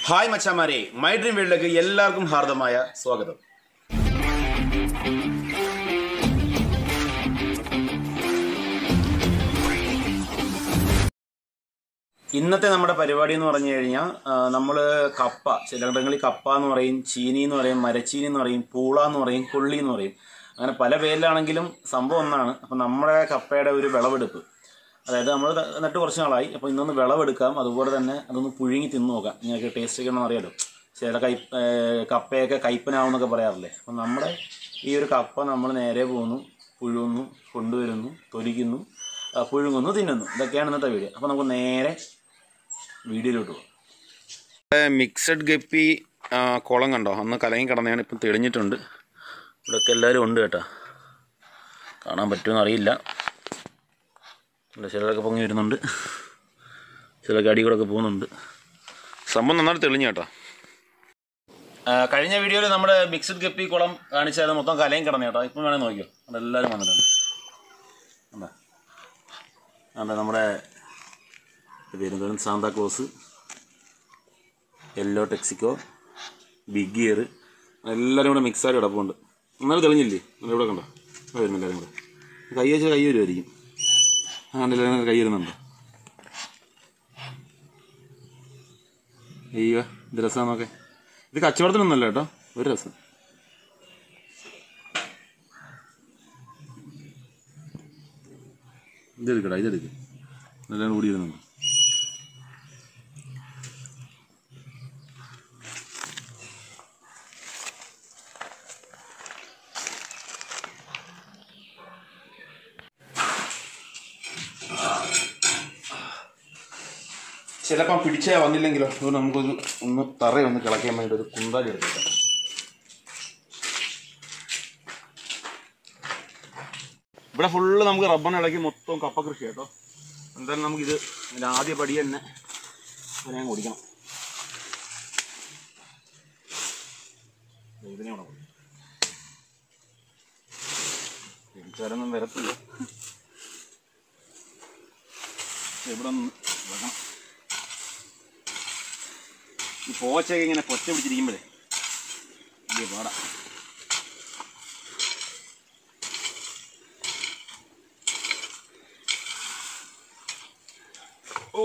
Hi മച്ചാമാരെ my dream വേൾഡിലേക്ക് എല്ലാവർക്കും ഹാർദമായ സ്വാഗതം ഇന്നത്തെ നമ്മുടെ പരിപാടി എന്ന് പറഞ്ഞു കഴിഞ്ഞാൽ നമ്മൾ കപ്പ ചിലയിടങ്ങളിൽ കപ്പ എന്ന് പറയും ചീനി എന്ന് പറയും മരച്ചീനി എന്ന് പറയും പൂള എന്ന് പറയും കൊള്ളി എന്ന് പറയും അങ്ങനെ പല പേരിലാണെങ്കിലും സംഭവം ഒന്നാണ് അപ്പം നമ്മുടെ കപ്പയുടെ ഒരു വിളവെടുപ്പ് അതായത് നമ്മൾ നട്ട് കുറച്ച് നാളായി അപ്പോൾ ഇന്നൊന്ന് വിളവെടുക്കാം അതുപോലെ തന്നെ അതൊന്ന് പുഴുങ്ങി തിന്നു നോക്കാം നിങ്ങൾക്ക് ടേസ്റ്റ് ഒക്കെ അറിയാലോ ചില കൈ ഏർ കപ്പയൊക്കെ കയ്പനാവും എന്നൊക്കെ പറയാറില്ലേ അപ്പം നമ്മുടെ ഈ ഒരു കപ്പ നമ്മൾ നേരെ പോകുന്നു പുഴുങ്ങുന്നു കൊണ്ടുവരുന്നു തൊലിക്കുന്നു ആ, പുഴുങ്ങുന്നു തിന്നുന്നു ഇതൊക്കെയാണ് ഇന്നത്തെ വീഡിയോ അപ്പോൾ നമുക്ക് നേരെ വീഡിയോയിലോട്ട് പോകാം മിക്സഡ് ഗപ്പി ആ, കുളം കണ്ടോ അന്ന് കലങ്ങി കിടന്നതാണ് ഇപ്പം തെളിഞ്ഞിട്ടുണ്ട് ഇവിടെയൊക്കെ എല്ലാവരും ഉണ്ട് കേട്ടോ കാണാൻ പറ്റുമെന്ന് അറിയില്ല ഇവിടെ ചിലരൊക്കെ പൊങ്ങി വരുന്നുണ്ട് ചിലർക്ക് അടി കൂടെ ഒക്കെ പോകുന്നുണ്ട് സംഭവം നന്നായിട്ട് തെളിഞ്ഞു കേട്ടോ ആ, കഴിഞ്ഞ വീഡിയോയിൽ നമ്മുടെ മിക്സഡ് ഗപ്പി കുളം കാണിച്ചാൽ മൊത്തം കലയും കിടന്നു കേട്ടോ ഇപ്പം വേണേൽ നോക്കിയോ അവിടെ എല്ലാവരും വന്നിട്ടുണ്ട് എന്താ അതെ നമ്മുടെ പേരെന്തോരം സാന്താക്ലോസ് യെല്ലോ ടെക്സിക്കോ ബിഗ് ഗിയർ എല്ലാവരും കൂടെ മിക്സായിട്ട് കിടപ്പുണ്ട് എന്നാലും തെളിഞ്ഞില്ലേ എന്നാലും ഇവിടെ കണ്ടോ ആ വരുന്നു എല്ലാവരും കൂടെ കൈ വെച്ചാൽ കൈ വരുമായിരിക്കും ആ എല്ലാവരും കൈ വരുന്നുണ്ട് അയ്യോ ഇത് രസമാണൊക്കെ ഇത് കച്ചവടത്തിനൊന്നുമല്ല കേട്ടോ ഒരു രസം ഇതെടുക്കടാ ഇതെടുക്ക് എല്ലാം കൂടി ഇരുന്നുണ്ട് ചിലപ്പം പിടിച്ചാൽ വന്നില്ലെങ്കിലോ അതുകൊണ്ട് നമുക്കൊരു ഒന്ന് തറയൊന്ന് കിളയ്ക്കാൻ വേണ്ടി ഒരു കുന്താലി എടുക്കാം ഇവിടെ ഫുള്ള് നമുക്ക് റബ്ബർ ഇളക്കി മൊത്തം കപ്പ കൃഷി കേട്ടോ എന്തായാലും നമുക്കിത് ഇതിൻ്റെ ആദ്യ പടി തന്നെ ഞാൻ കുടിക്കണം ഇതിനെ കൂടെ കുടി. പിടിച്ചാലൊന്നും വരത്തില്ല ഇവിടെ ഒന്ന് വെക്കണം ഈ പോച്ചയൊക്കെ ഇങ്ങനെ പൊച്ച പിടിച്ചിരിക്കുമ്പോഴേ വലിയ പാടാ ഓ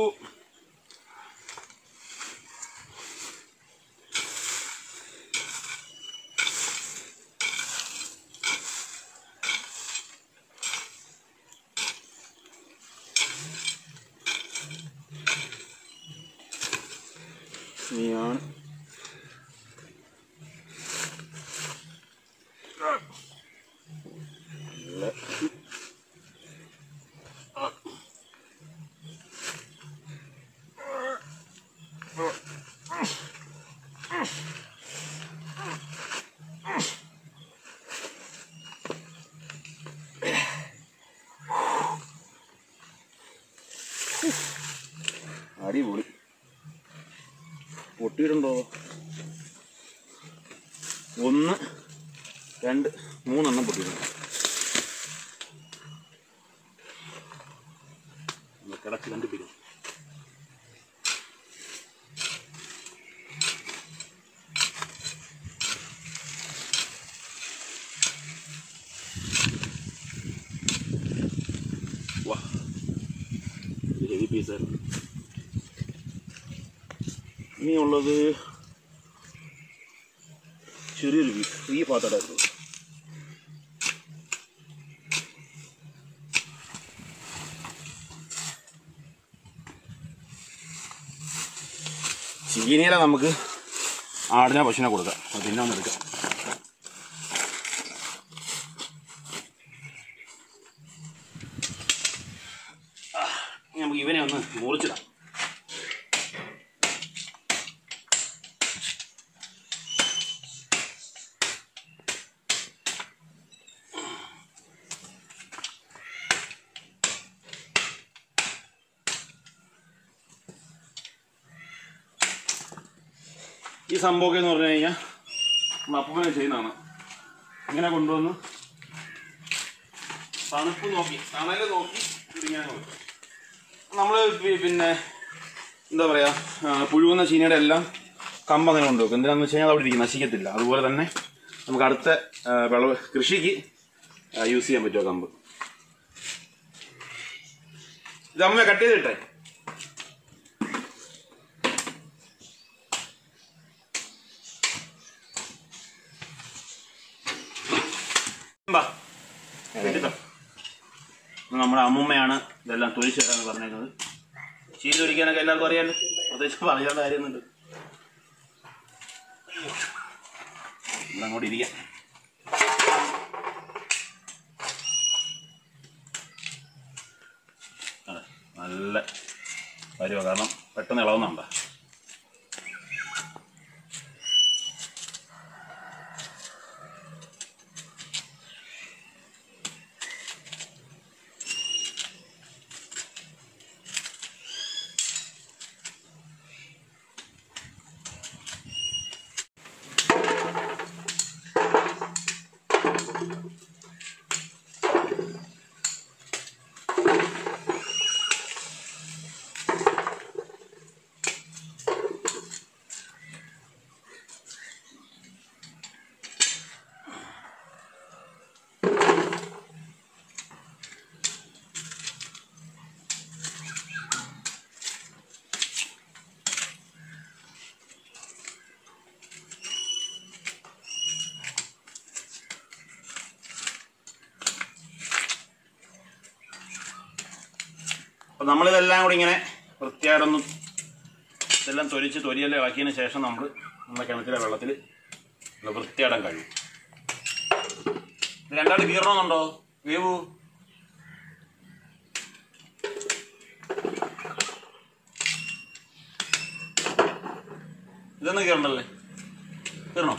ഇനിയാണ് നല്ല അടിപൊളി പൊട്ടിയിട്ടുണ്ടോ ഒന്ന് രണ്ട് മൂന്നെണ്ണം പൊട്ടിയിട്ടുണ്ട് ഒന്ന് കിടച്ച് കണ്ടുപിടിക്കും വാ ഹെവി പീസായിരുന്നു ഇനിയുള്ളത് ചെറിയൊരു പീസ് ഈ ഭാഗത്തായിരുന്നു ചീനിയില നമുക്ക് ആടിനെ പശുവിനെ കൊടുക്കാം അത് തിന്നാൻ എടുക്കാം ആ, ഇനി നമുക്ക് ഇവനെ ഒന്ന് മുറിച്ചിടാം ഈ സംഭവമൊക്കെ എന്ന് പറഞ്ഞു കഴിഞ്ഞാൽ നമ്മൾ അപ്പനെ ചെയ്യുന്നതാണ് ഇങ്ങനെ കൊണ്ടുവന്ന് തണുപ്പ് നോക്കി തണല് നോക്കി ഇതിങ്ങനെ കൊടുക്കും നമ്മൾ പിന്നെ എന്താ പറയുക പുഴുകുന്ന ചീനിയുടെ എല്ലാം കമ്പ് അങ്ങനെ കൊണ്ടുവെക്കും എന്തിനാന്ന് വെച്ച് കഴിഞ്ഞാൽ അത് അവിടെ ഇരിക്കും നശിക്കത്തില്ല അതുപോലെ തന്നെ നമുക്ക് അടുത്ത ആ, വിളവ് കൃഷിക്ക് യൂസ് ചെയ്യാൻ പറ്റുമോ കമ്പ് ഇത് അമ്മ കട്ട് ചെയ്തിട്ടെ ബാ. എടുത്തോ. ഇത് നമ്മുടെ അമ്മൂമ്മയാണ് ഇതെല്ലാം തൊഴിച്ചു തരാന്ന് പറഞ്ഞേക്കുന്നത് ചീര തൊലിക്കാനൊക്കെ എല്ലാവർക്കും അറിയാലോ പ്രത്യേകിച്ച് പറയാനുള്ള കാര്യമൊന്നുണ്ട് ഇവിടെ അങ്ങോട്ട് ഇരിക്കാം അതെ നല്ല കാര്യമാണ് കാരണം പെട്ടെന്ന് ഇളവുന്നുണ്ടോ അപ്പം നമ്മളിതെല്ലാം കൂടി ഇങ്ങനെ വൃത്തിയായിട്ടൊന്ന് ഇതെല്ലാം തൊലിച്ച് തൊലിയെല്ലാം ഇളക്കിയതിന് ശേഷം നമ്മൾ നമ്മുടെ കിണറ്റിലെ വെള്ളത്തിൽ ഒന്ന് വൃത്തിയായിടാൻ കഴിയും ഇത് രണ്ടാൾ കീറണമെന്നുണ്ടോ വേവു ഇതൊന്നും കീറണ്ടല്ലേ കീറണോ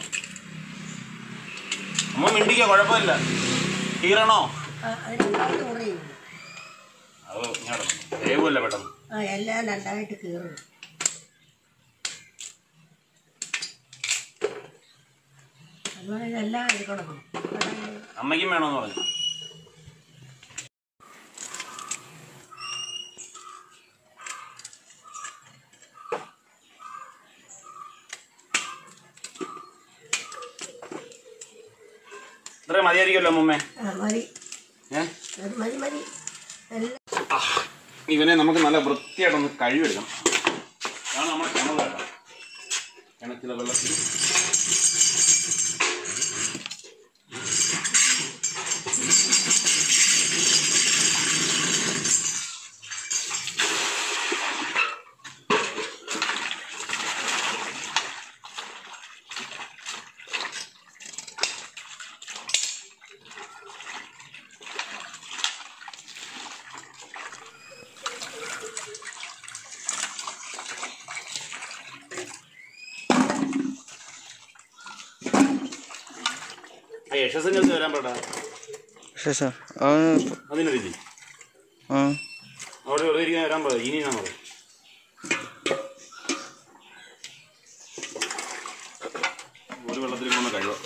അമ്മ മിണ്ടിക്കോ കുഴപ്പമില്ല കീറണോ ആ, അതിനൊന്നാമത് കുറയും അത് ഇങ്ങോട്ട് വേവുമല്ല പെട്ടെന്ന് ആ എല്ലാം രണ്ടായിട്ട് കീറും അതുപോലെ ഇതെല്ലാം എടുക്കണം അതാണ് അമ്മയ്ക്കും വേണമെന്ന് പറഞ്ഞു ഇത്ര മതിയായിരിക്കുമല്ലോ അമ്മൂമ്മേ ആ, മതി ഏ അത് മതി മതി എല്ലാം ഇവനെ നമുക്ക് നല്ല വൃത്തിയായിട്ടൊന്ന് കഴിവെടുക്കണം അതാണ് നമ്മുടെ കിണർ കേട്ടോ കിണറ്റിലെ വെള്ളത്തിൽ ആ യശസ്സിൻ്റെ വരാൻ പാടാ ശേഷം അവന് അതിനൊരിതി ആ അവിടെ വെറുതെ ഇരിക്കാൻ വരാൻ പാടില്ല ഇനി ഞാൻ പറയും ഒരു വെള്ളത്തിൽ പോകുന്ന കഴിവ്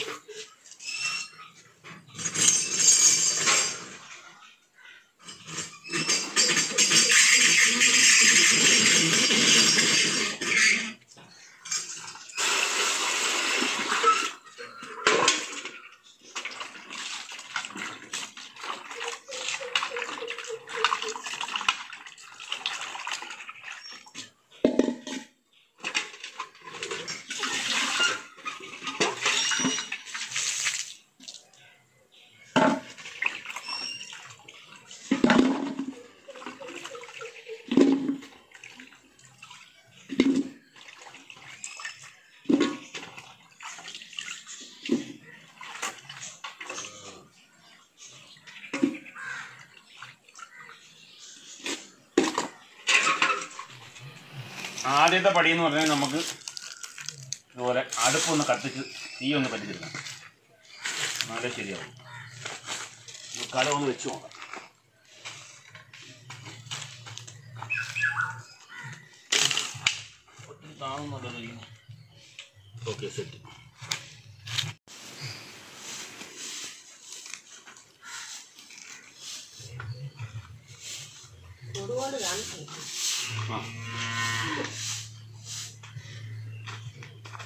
ആദ്യത്തെ പടി എന്ന് പറഞ്ഞാൽ നമുക്ക് ഇതുപോലെ അടുപ്പൊന്ന് കത്തിച്ച് തീ ഒന്ന് പറ്റിച്ചിരുന്ന എന്നാലേ ശരിയാവും കലം ഒന്ന് വെച്ച് നോക്കാം ഓക്കെ സെറ്റ് ഒരുപാട് കാണിക്കും ആ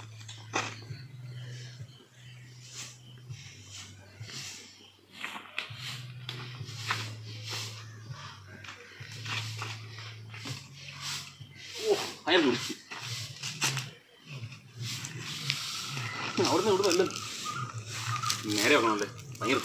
ഭയങ്കര കുടിച്ച് അവിടുന്ന് ഇവിടെ അല്ല നേരെ വെക്കണമല്ലേ ഭയങ്കര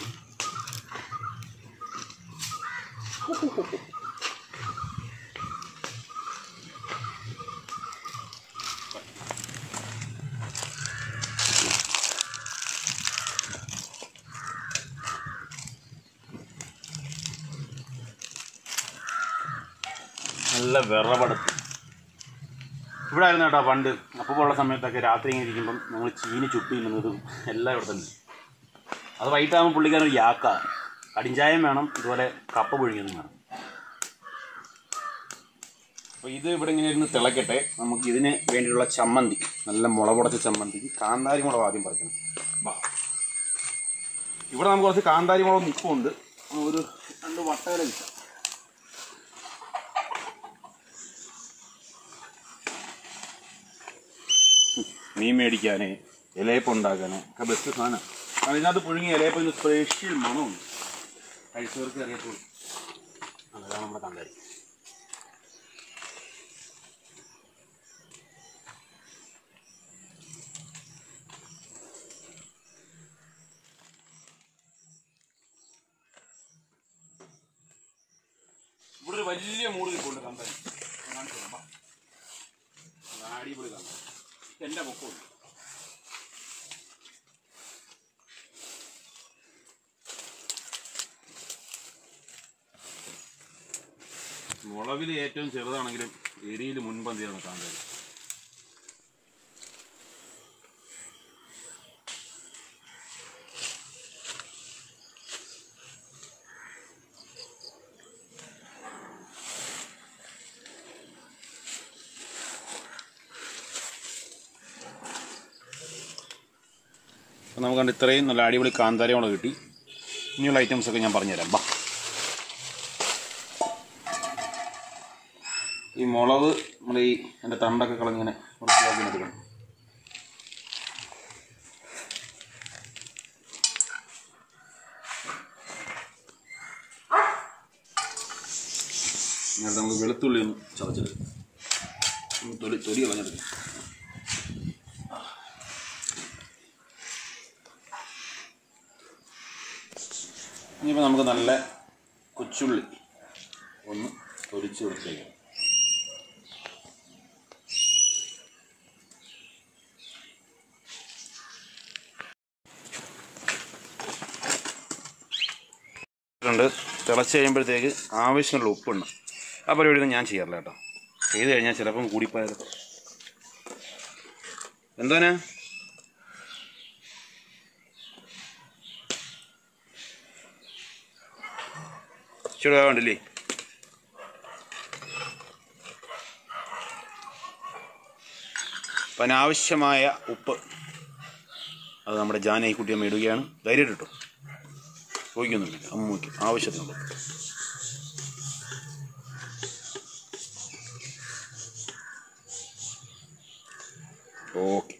നല്ല വിറവടത്ത് ഇവിടെ ആയിരുന്നു കേട്ടോ പണ്ട് അപ്പോൾ ഉള്ള സമയത്തൊക്കെ രാത്രി ഇങ്ങനെ ഇരിക്കുമ്പം ഞങ്ങൾ ചീനി ചുപ്പി നിന്നതും എല്ലാം ഇവിടെ തന്നെ അത് വൈകിട്ടാകുമ്പോൾ പുള്ളിക്കാരൻ ഒരു യാക്ക കടിഞ്ചായം വേണം ഇതുപോലെ കപ്പ പുഴുങ്ങിയതും വേണം അപ്പോൾ ഇത് ഇവിടെ ഇങ്ങനെ ഇരുന്ന് തിളക്കട്ടെ നമുക്ക് ഇതിന് വേണ്ടിയിട്ടുള്ള ചമ്മന്തി നല്ല മുളകുടച്ച ചമ്മന്തിക്ക് കാന്താരി മുളക് ആദ്യം പറിക്കണം വാ ഇവിടെ നമുക്ക് കുറച്ച് കാന്താരി മുളക് നിൽപ്പുണ്ട് ഒരു രണ്ട് വട്ടകര കിട്ടാം മീൻ മേടിക്കാൻ ഇലയപ്പം ഉണ്ടാക്കാൻ ഒക്കെ ബെസ്റ്റ് സാധനം കാരണം ഇതിനകത്ത് പുഴുങ്ങിയ ഇലയപ്പം ഒരു സ്പെഷ്യൽ മണമുണ്ട് കഴിച്ചവർക്ക് അറിയത്തുള്ളൂ അതാണ് നമ്മുടെ കാന്താരി ഇവിടെ ഒരു വലിയ മൂട് കിട്ടുന്നുണ്ട് കാന്താരി ഞാൻ കാണിച്ചു തരാം. വാ. അതാണ് അടിപൊളി കാന്താരി എൻ്റെ പൊക്കമുണ്ട് മുളകിൽ ഏറ്റവും ചെറുതാണെങ്കിലും എരിയിൽ മുൻപന്തിയാണ് കാന്താരി അപ്പോൾ നമുക്ക് കണ്ട് ഇത്രയും നല്ല അടിപൊളി കാന്താരി മുളക് കിട്ടി ഇനിയുള്ള ഐറ്റംസ് ഒക്കെ ഞാൻ പറഞ്ഞുതരാം ബാ ഈ മുളക് നമ്മൾ ഈ എൻ്റെ തണ്ടൊക്കെ കളഞ്ഞിങ്ങനെ വൃത്തിയാക്കി എടുക്കണം എന്നിട്ട് നമുക്ക് വെളുത്തുള്ളി ഒന്ന് ചതച്ചെടുക്കാം ഒന്ന് തൊലി തൊലി കളഞ്ഞെടുക്കാം ഇനിയിപ്പോൾ നമുക്ക് നല്ല കൊച്ചുള്ളി ഒന്ന് തൊലിച്ച് കൊടുത്തേക്കാം ണ്ട് തിളച്ച് കഴിയുമ്പോഴത്തേക്ക് ആവശ്യമുള്ള ഉപ്പുണ്ട് ആ പരിപാടിയൊന്നും ഞാൻ ചെയ്യാറില്ല കേട്ടോ ചെയ്ത് കഴിഞ്ഞാൽ ചിലപ്പം കൂടിപ്പോയത് എന്തോനാ ഇച്ചിരി വേണ്ടില്ലേ അപ്പം അതിനാവശ്യമായ ഉപ്പ് അത് നമ്മുടെ ജാനകി കുട്ടിയമ്മ ഇടുകയാണ് ധൈര്യം ഇട്ടു ചോദിക്കൊന്നുമില്ല അമ്മയ്ക്ക് ആവശ്യത്തിനുള്ള ഉപ്പ്. ഓക്കെ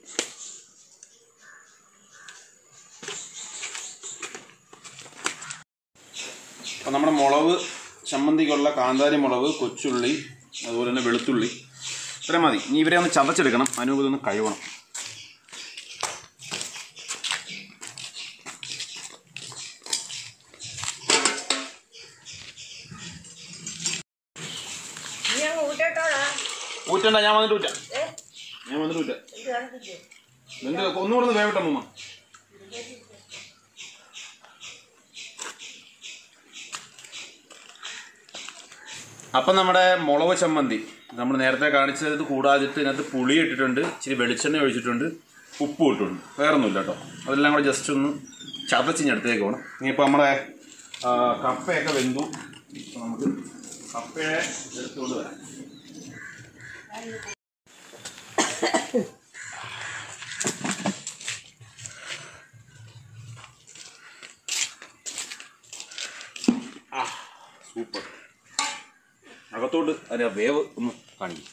അപ്പം നമ്മുടെ മുളക് ചമ്മന്തിക്കുള്ള കാന്താരി മുളക് കൊച്ചുള്ളി അതുപോലെ തന്നെ വെളുത്തുള്ളി ഇത്രയും മതി ഇനി ഇവരെ ഒന്ന് ചതച്ചെടുക്കണം അനൂപ് ഇതൊന്ന് കഴുകണം നീ അങ്ങ് ഊട്ടോടാ ഊറ്റണ്ട ഞാൻ വന്നിട്ട് ഊറ്റാം ഞാൻ വന്നിട്ട് ഊറ്റാം ഇത് കണക്കില്ലേ എന്ത് ഒന്നുകൂടെ ഒന്ന് വേവട്ടെ അമ്മൂമ്മ അപ്പം നമ്മുടെ മുളക് ചമ്മന്തി നമ്മൾ നേരത്തെ കാണിച്ചത് ഇത് കൂടാതിട്ട് ഇതിനകത്ത് പുളി ഇട്ടിട്ടുണ്ട് ഇച്ചിരി വെളിച്ചെണ്ണ ഒഴിച്ചിട്ടുണ്ട് ഉപ്പ് ഇട്ടിട്ടുണ്ട് വേറെ ഒന്നുമില്ല കേട്ടോ അതെല്ലാം കൂടെ ജസ്റ്റ് ഒന്ന് ചതച്ചിഞ്ഞെടുത്തേക്ക് പോകണം ഇനിയിപ്പോൾ നമ്മുടെ ആ, കപ്പയൊക്കെ വെന്തു അപ്പോൾ നമുക്ക് കപ്പയെ എടുത്തുകൊണ്ട് വരാം ആ സൂപ്പർ അകത്തോട്ട് അതിൻ്റെ ആ വേവ് ഒന്ന് കാണിക്കും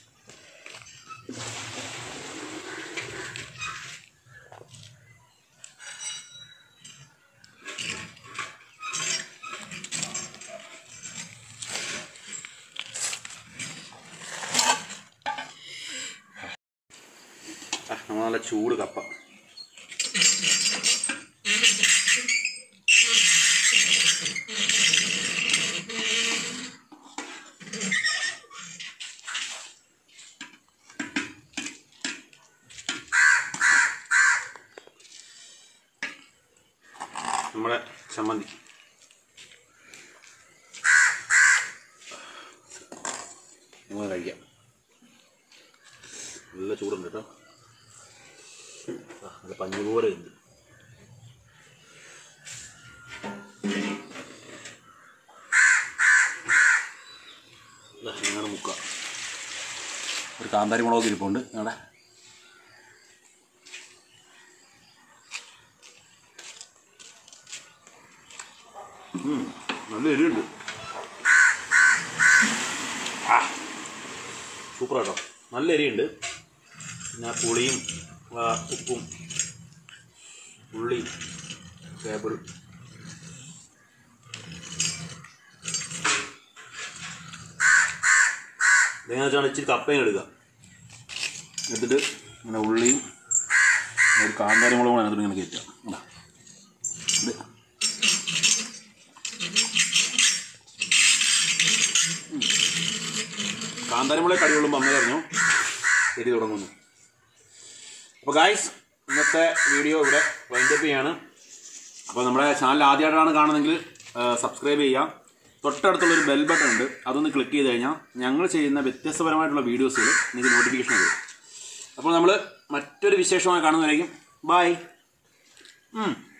ആ, നമ്മൾ നല്ല ചൂട് കപ്പ നമ്മുടെ ചമ്മന്തി നമുക്ക് കഴിക്കാം നല്ല ചൂടുണ്ട് കേട്ടോ ആ, നല്ല പഞ്ഞി പോലെ ഉണ്ട് ദാ, ഇങ്ങനെ മുക്ക ഒരു കാന്താരി മുളക് ഇരിപ്പുണ്ട് ഞങ്ങളുടെ നല്ല എരിവുണ്ട് ആ സൂപ്പർ കേട്ടോ നല്ല എരിയുണ്ട് പിന്നെ ആ പുളിയും ആ ഉപ്പും ഉള്ളി ടേബിൾ ഇതെങ്ങനെ വെച്ചാൽ ഇച്ചിരി കപ്പയും എടുക്കുക എടുത്തിട്ട് ഇങ്ങനെ ഉള്ളിയും ഒരു കാന്താരി മുളകും കൂടെ അതിനകത്ത് ഇങ്ങനെ കയറ്റുക ഇതാ. ഇത് കാന്താരിമുളക് കടി കൊള്ളുമ്പോൾ അമ്മ പറഞ്ഞു എരി തുടങ്ങുന്നു അപ്പോൾ ഗായ്സ് ഇന്നത്തെ വീഡിയോ ഇവിടെ വൈൻഡപ്പ് ചെയ്യാണ് അപ്പോൾ നമ്മുടെ ചാനൽ ആദ്യമായിട്ടാണ് കാണുന്നതെങ്കിൽ സബ്സ്ക്രൈബ് ചെയ്യാം തൊട്ടടുത്തുള്ളൊരു ബെൽ ബട്ടൺ ഉണ്ട് അതൊന്ന് ക്ലിക്ക് ചെയ്ത് കഴിഞ്ഞാൽ ഞങ്ങൾ ചെയ്യുന്ന വ്യത്യസ്തപരമായിട്ടുള്ള വീഡിയോസുകൾ നിങ്ങൾക്ക് നോട്ടിഫിക്കേഷൻ വരും അപ്പോൾ നമ്മൾ മറ്റൊരു വിശേഷമായി കാണുന്നതായിരിക്കും ബായ്